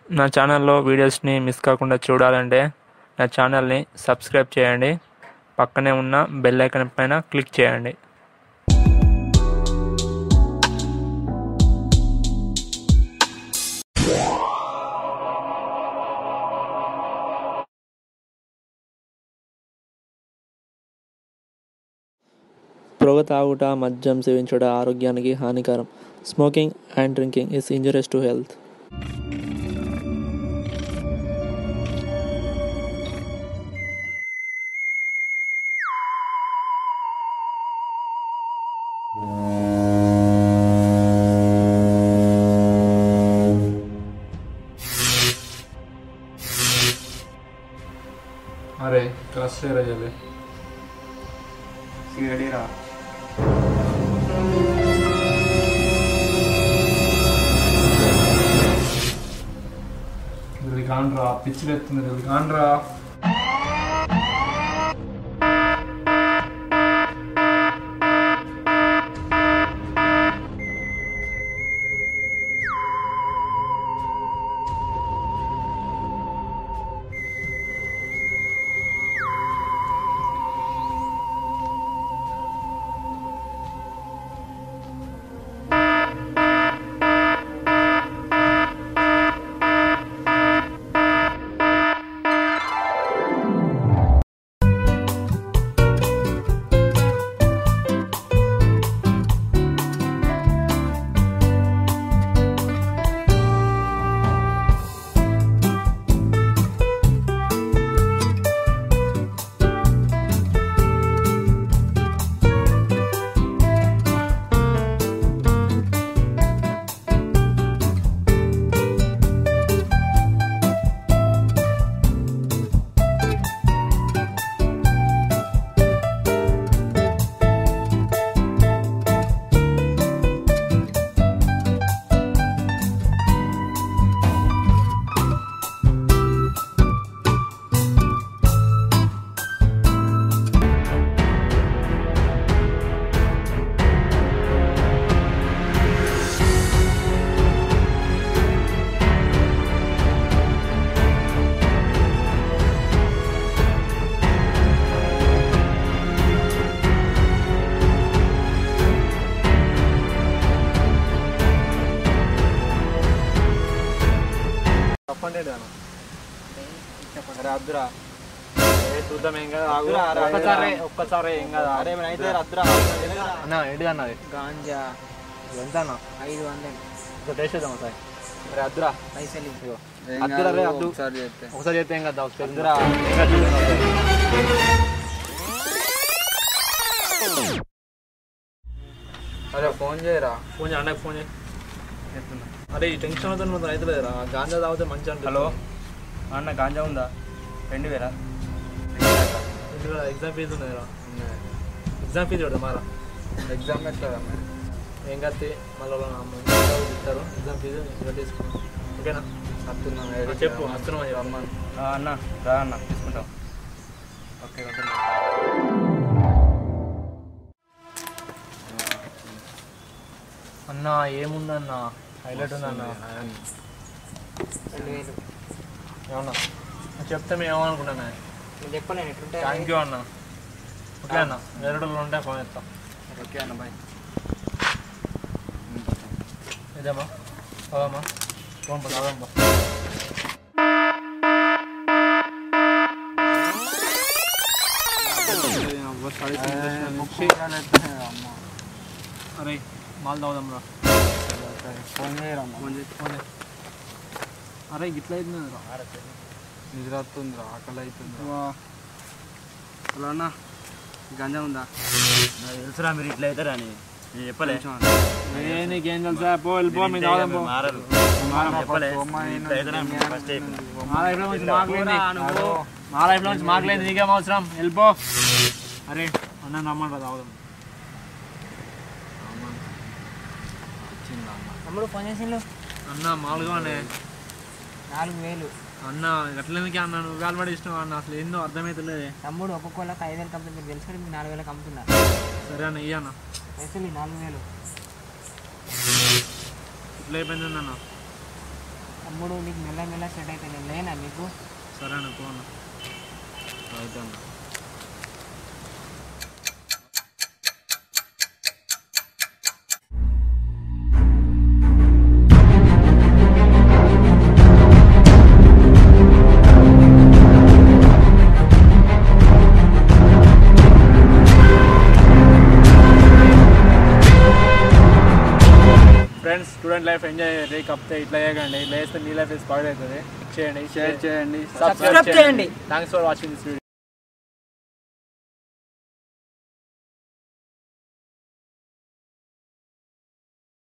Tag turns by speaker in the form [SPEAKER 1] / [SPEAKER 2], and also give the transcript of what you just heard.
[SPEAKER 1] నా ఛానల్లో వీడియోస్ని మిస్ కాకుండా చూడాలంటే నా ఛానల్ని సబ్స్క్రైబ్ చేయండి పక్కనే ఉన్న బెల్ ఐకాన్ పైన క్లిక్ చేయండి పొగ తాగుట మద్యం సేవించుట ఆరోగ్యానికి హానికరం smoking and drinking is injurious to health
[SPEAKER 2] अरे क्रश से रह जले
[SPEAKER 3] సిగడీరా
[SPEAKER 2] జల్ది కాండ్రా పిచ్చిలు ఎత్తుంది జల్ది కాండ్రా
[SPEAKER 3] చెప్పండి అరే అద్దురా
[SPEAKER 2] చూద్దాం ఏం కదా
[SPEAKER 3] అద్దురా, అరే,
[SPEAKER 2] ఒక్కసారి
[SPEAKER 3] అరే.
[SPEAKER 2] ఒక్కసారి ఏం కదా
[SPEAKER 3] అరే అయితే అద్దురా
[SPEAKER 2] అన్న ఏంటిది అన్నది
[SPEAKER 4] గాంజా
[SPEAKER 2] ఎంత అన్న
[SPEAKER 4] ఐదు వందలు
[SPEAKER 2] ఒక టేస్ట్ చేద్దాం ఒకసారి అరే అద్దురా
[SPEAKER 4] పైసలు
[SPEAKER 2] ఇగో అద్దురా రే అద్దు
[SPEAKER 3] ఒకసారి చెప్తే
[SPEAKER 2] ఒకసారి చేస్తే ఏం కదా ఒకసారి
[SPEAKER 3] అద్దురా.
[SPEAKER 2] ఏం కాదు చూడు ఒకసారి.
[SPEAKER 3] అరే ఫోన్ చేయరా
[SPEAKER 2] ఫోన్ చేయి అన్నకి ఫోన్ చేయి అరే ఈ టెన్షన్ అవుతుంది మొత్తం అయితే లేదురా గాంజా తాగితే మంచి అంటే
[SPEAKER 3] హలో అన్న గాంజా ఉందా రెండు వేలా
[SPEAKER 2] ఎగ్జామ్ ఫీజు ఉన్నదిరా ఎగ్జామ్ ఫీజు చూడదు మారా
[SPEAKER 3] ఎగ్జామ్ ఎట్లా
[SPEAKER 2] ఏం కత్తి మళ్ళీ వాళ్ళ అమ్మ ఇస్తారు ఎగ్జామ్ ఫీజు ఇంకా తీసుకున్నాం ఓకేనా
[SPEAKER 3] వస్తున్నా
[SPEAKER 2] ఆ, చెప్పు వస్తున్నాం అని చెప్పు.
[SPEAKER 3] రమ్మని అన్న రా అన్న తీసుకుంటాం ఓకే
[SPEAKER 2] అన్న ఏముందన్న హైలైట్ ఉందన్న
[SPEAKER 4] రెండు వేలు
[SPEAKER 2] ఏమన్నా చెప్తే మేము ఏమనుకుంటున్నా
[SPEAKER 4] నేను చెప్పలేను ఎట్లుంటే
[SPEAKER 2] థ్యాంక్ యూ అన్న ఓకే అన్న వేరే రోజులు ఉంటే ఫోన్ చేస్తాం
[SPEAKER 3] ఓకే అన్న బాయ్
[SPEAKER 2] ఇదేమ్మా అవమ్మా ఫోన్ పో అవమ్మా అరే మాల్ తాగుదాం రా
[SPEAKER 3] ఫోన్ చేయరమ్మా
[SPEAKER 2] ఫోన్ చేసి ఫోన్ చేయి. అరే గిట్ల అవుతుంది రా
[SPEAKER 3] నిద్ర వస్తుంది ఆకలి అవుతుంది
[SPEAKER 4] హలో అన్న గంజా ఉందా
[SPEAKER 3] తెలుసురా మీరు ఇట్లా అవుతారా అని నేను చెప్పలే
[SPEAKER 2] ఏ నీకేం తెలుసా పో వెళ్ళిపో మీ తాగుదాం పో
[SPEAKER 3] మారరు చెప్పలే ఇట్లా అవుతారా ఫస్ట్
[SPEAKER 2] మా లైఫ్లో నుంచి మాకు లేని మా లైఫ్లో నుంచి మాకు లేదు నీకేం అవసరం వెళ్ళిపో అరే అన్న రమ్మని రా తాగుదాం
[SPEAKER 4] తమ్ముడు ఫోన్ చేసిండు
[SPEAKER 2] అన్న మామూలుగానే
[SPEAKER 4] నాలుగు వేలు
[SPEAKER 2] అన్న ఎట్లనికి అన్న నువ్వు కాలబడి ఇష్టం అన్న అసలు ఏందో అర్థమవుతలేదు
[SPEAKER 4] తమ్ముడు ఒక్కొక్కళ్ళకి ఐదు వేలు కంపెనీ మీరు తెలుసు కదా మీకు నాలుగు వేలకు అమ్ముతున్నా
[SPEAKER 2] సరే అన్న ఇయ్య అన్న
[SPEAKER 4] పైసలు ఈ నాలుగు వేలు
[SPEAKER 2] ఇట్లా అయిపోయింది అన్న
[SPEAKER 4] తమ్ముడు నీకు మెల్ల మెల్ల సెట్ అయితే నేను లేనా మీకు
[SPEAKER 2] సరే అన్న పో అన్న
[SPEAKER 3] అయితే అన్న
[SPEAKER 2] ఫ్రెండ్స్ స్టూడెంట్ లైఫ్ ఎంజాయ్ చేయండి కప్తే ఇట్లా చేయకండి ఇట్లా చేస్తే మీ లైఫ్ స్పాయిల్ అవుతుంది చేయండి
[SPEAKER 3] షేర్ చేయండి
[SPEAKER 2] సబ్స్క్రైబ్ చేయండి thanks for watching this video